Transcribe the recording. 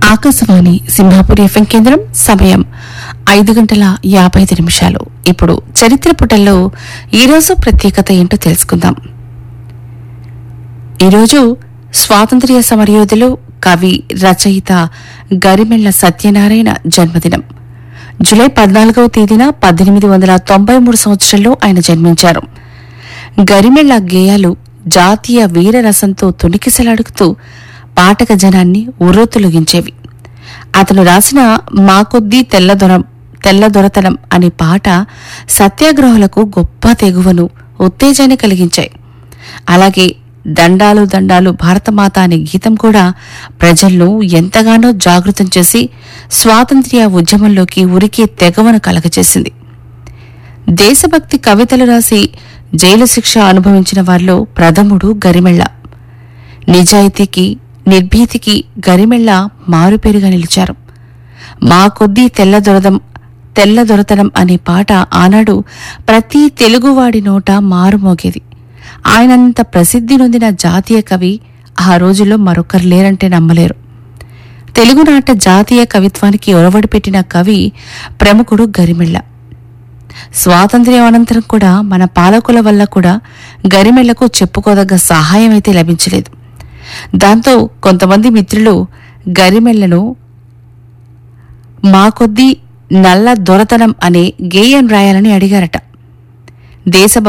Akashvani Simhapur FM కేంద్రం సమయం ఐదు గంటల యాభై ఐదు నిమిషాలు ఇప్పుడు చరిత్ర పుటల్లో ఈరోజు ప్రత్యేకత ఏంటో తెలుసుకుందాం ఈరోజు స్వాతంత్ర్య సమరయోధులు కవి రచయిత గరిమెళ్ల సత్యనారాయణ జన్మదినం జూలై పద్నాలుగవ తేదీన పద్దెనిమిది వందల తొంభై మూడు సంవత్సరంలో ఆయన జన్మించారు గరిమెళ్ల గేయాలు జాతీయ వీరరసంతో తొణికిసలాడుతూ పాఠక జనాన్ని ఉర్రొత్తులగించేవి అతను రాసిన మా కొద్దీ తెల్లదొరం తెల్లదొరతనం అనే పాట సత్యాగ్రహులకు గొప్ప తెగువను ఉత్తేజాన్ని కలిగించాయి అలాగే దండాలు దండాలు భారతమాత అనే గీతం కూడా ప్రజలను ఎంతగానో జాగృతం చేసి స్వాతంత్ర్య ఉద్యమంలోకి ఉరికే తెగవను కలగచేసింది దేశభక్తి కవితలు రాసి జైలు శిక్ష అనుభవించిన వారిలో ప్రథముడు గరిమెళ్ళ నిజాయితీకి నిర్భీతికి గరిమెళ్ళ మారుపేరుగా నిలిచారు మా కొద్దీ తెల్లదొరదం తెల్లదొరతనం అనే పాట ఆనాడు ప్రతి తెలుగువాడి నోట మారుమోగేది ఆయనంత ప్రసిద్ధి నొందిన జాతీయ కవి ఆ రోజుల్లో మరొకరు లేరంటే నమ్మలేరు తెలుగునాట జాతీయ కవిత్వానికి ఒరవడి పెట్టిన కవి ప్రముఖుడు గరిమెళ్ళ స్వాతంత్ర్యం అనంతరం కూడా మన పాలకుల వల్ల కూడా గరిమెళ్లకు చెప్పుకోదగ్గ సహాయం అయితే లభించలేదు దాంతో కొంతమంది మిత్రులు గరిమెళ్లను మా కొద్దీ నల్ల దొరతనం అనే గేయం రాయాలని అడిగారట దేశ